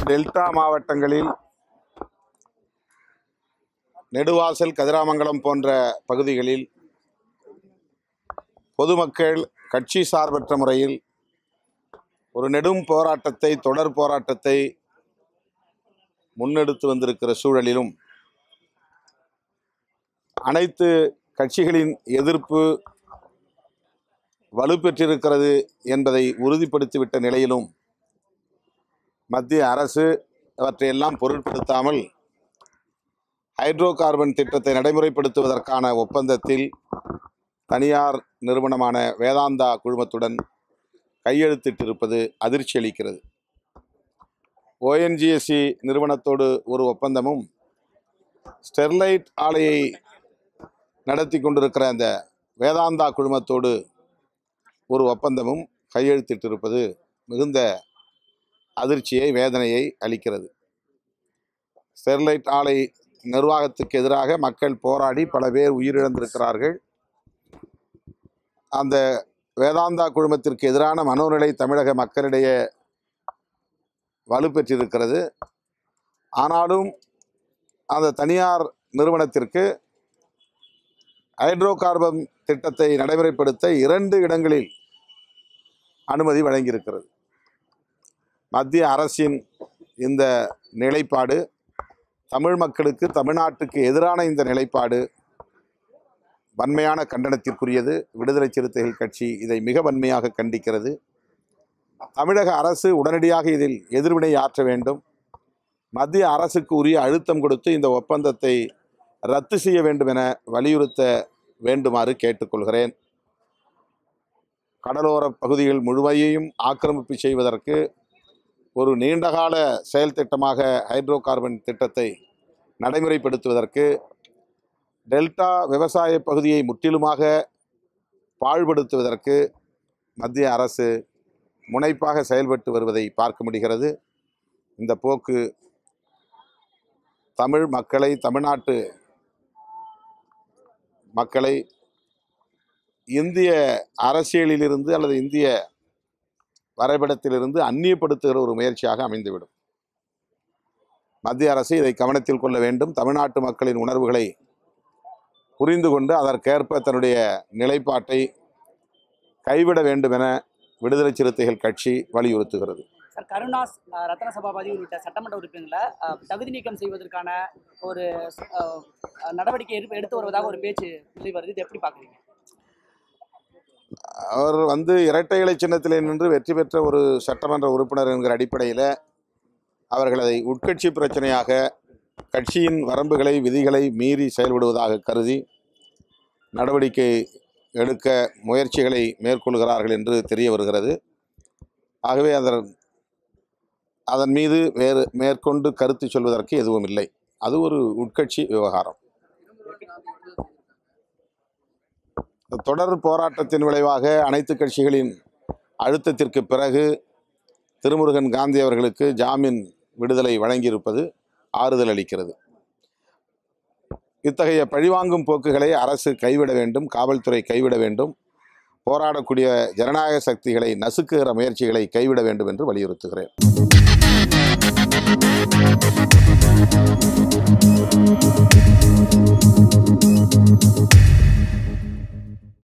delta மாவட்டங்களில் நெடுவாசல் கதிராமங்கலம் போன்ற பகுதிகளில் பொதுமக்கள் கட்சி சார்பற்ற முறையில் ஒரு நெடும் போராட்டத்தை தொடர் போராட்டத்தை முன்னெடுத்து வந்திருக்கிற சூழலிலும் அனைத்து கட்சிகளின் எதிர்ப்பு வலுப்பெற்றிருக்கிறது என்பதை உறுதிப்படுத்திவிட்ட நிலையிலும் மத்திய அரசு அவற்றையெல்லாம் பொருட்படுத்தாமல் ஹைட்ரோ கார்பன் திட்டத்தை நடைமுறைப்படுத்துவதற்கான ஒப்பந்தத்தில் தனியார் நிறுவனமான வேதாந்தா குழுமத்துடன் கையெழுத்திட்டிருப்பது அதிர்ச்சி அளிக்கிறது ஓஎன்ஜிஎஸ்சி நிறுவனத்தோடு ஒரு ஒப்பந்தமும் ஸ்டெர்லைட் ஆலையை நடத்தி கொண்டிருக்கிற அந்த வேதாந்தா குழுமத்தோடு ஒரு ஒப்பந்தமும் கையெழுத்திட்டிருப்பது மிகுந்த அதிர்ச்சியை வேதனையை அளிக்கிறது ஸ்டெர்லைட் ஆலை நிர்வாகத்துக்கு எதிராக மக்கள் போராடி பல பேர் உயிரிழந்திருக்கிறார்கள் அந்த வேதாந்தா குழுமத்திற்கு எதிரான மனோநிலை தமிழக மக்களிடையே வலுப்பெற்றிருக்கிறது ஆனாலும் அந்த தனியார் நிறுவனத்திற்கு ஹைட்ரோ கார்பன் திட்டத்தை நடைமுறைப்படுத்த இரண்டு இடங்களில் அனுமதி வழங்கியிருக்கிறது மத்திய அரசின் இந்த நிலைப்பாடு தமிழ் மக்களுக்கு தமிழ்நாட்டுக்கு எதிரான இந்த நிலைப்பாடு வன்மையான கண்டனத்திற்குரியது விடுதலை சிறுத்தைகள் கட்சி இதை மிக வன்மையாக கண்டிக்கிறது தமிழக அரசு உடனடியாக இதில் எதிர்வினை ஆற்ற வேண்டும் மத்திய அரசுக்கு உரிய அழுத்தம் கொடுத்து இந்த ஒப்பந்தத்தை ரத்து செய்ய வேண்டும் என வலியுறுத்த வேண்டுமாறு கேட்டுக்கொள்கிறேன் கடலோர பகுதிகள் முழுமையையும் ஆக்கிரமிப்பு செய்வதற்கு ஒரு நீண்டகால செயல் திட்டமாக ஹைட்ரோ கார்பன் திட்டத்தை நடைமுறைப்படுத்துவதற்கு டெல்டா விவசாய பகுதியை முற்றிலுமாக பாழ்படுத்துவதற்கு மத்திய அரசு முனைப்பாக செயல்பட்டு வருவதை பார்க்க முடிகிறது இந்த போக்கு தமிழ் மக்களை தமிழ்நாட்டு மக்களை இந்திய அரசியலிலிருந்து அல்லது இந்திய வரைபடத்திலிருந்து அந்நியப்படுத்துகிற ஒரு முயற்சியாக அமைந்துவிடும் மத்திய அரசு இதை கவனத்தில் கொள்ள வேண்டும் தமிழ்நாட்டு மக்களின் உணர்வுகளை புரிந்து கொண்டு அதற்கேற்ப தன்னுடைய நிலைப்பாட்டை கைவிட வேண்டும் என விடுதலை சிறுத்தைகள் கட்சி வலியுறுத்துகிறது சார் கருணாஸ் அஹ், ரத்ன சபாபதி உள்ளிட்ட சட்டமன்ற உறுப்பினர்களை அஹ், தகுதி நீக்கம் செய்வதற்கான ஒரு அஹ், நடவடிக்கை எடுத்து எடுத்து வருவதாக ஒரு பேச்சு நிலை வருது இது எப்படி பார்க்குறீங்க அவர் வந்து இரட்டை இலை சின்னத்திலே நின்று வெற்றி பெற்ற ஒரு சட்டமன்ற உறுப்பினர் என்கிற அடிப்படையில் அவர்கள் அதை உட்கட்சி பிரச்சனையாக கட்சியின் வரம்புகளை விதிகளை மீறி செயல்படுவதாக கருதி நடவடிக்கை எடுக்க முயற்சிகளை மேற்கொள்கிறார்கள் என்று தெரிய வருகிறது ஆகவே அதன் அதன் மீது வேறு மேற்கொண்டு கருத்து சொல்வதற்கு எதுவும் இல்லை அது ஒரு உட்கட்சி விவகாரம் இந்த தொடர் போராட்டத்தின் விளைவாக அனைத்து கட்சிகளின் அழுத்தத்திற்கு பிறகு திருமுருகன் காந்தி அவர்களுக்கு ஜாமீன் விடுதலை வழங்கியிருப்பது ஆறுதல் அளிக்கிறது இத்தகைய பழிவாங்கும் போக்குகளை அரசு கைவிட வேண்டும் காவல்துறை கைவிட வேண்டும் போராடக்கூடிய ஜனநாயக சக்திகளை நசுக்குகிற முயற்சிகளை கைவிட வேண்டும் என்று வலியுறுத்துகிறேன்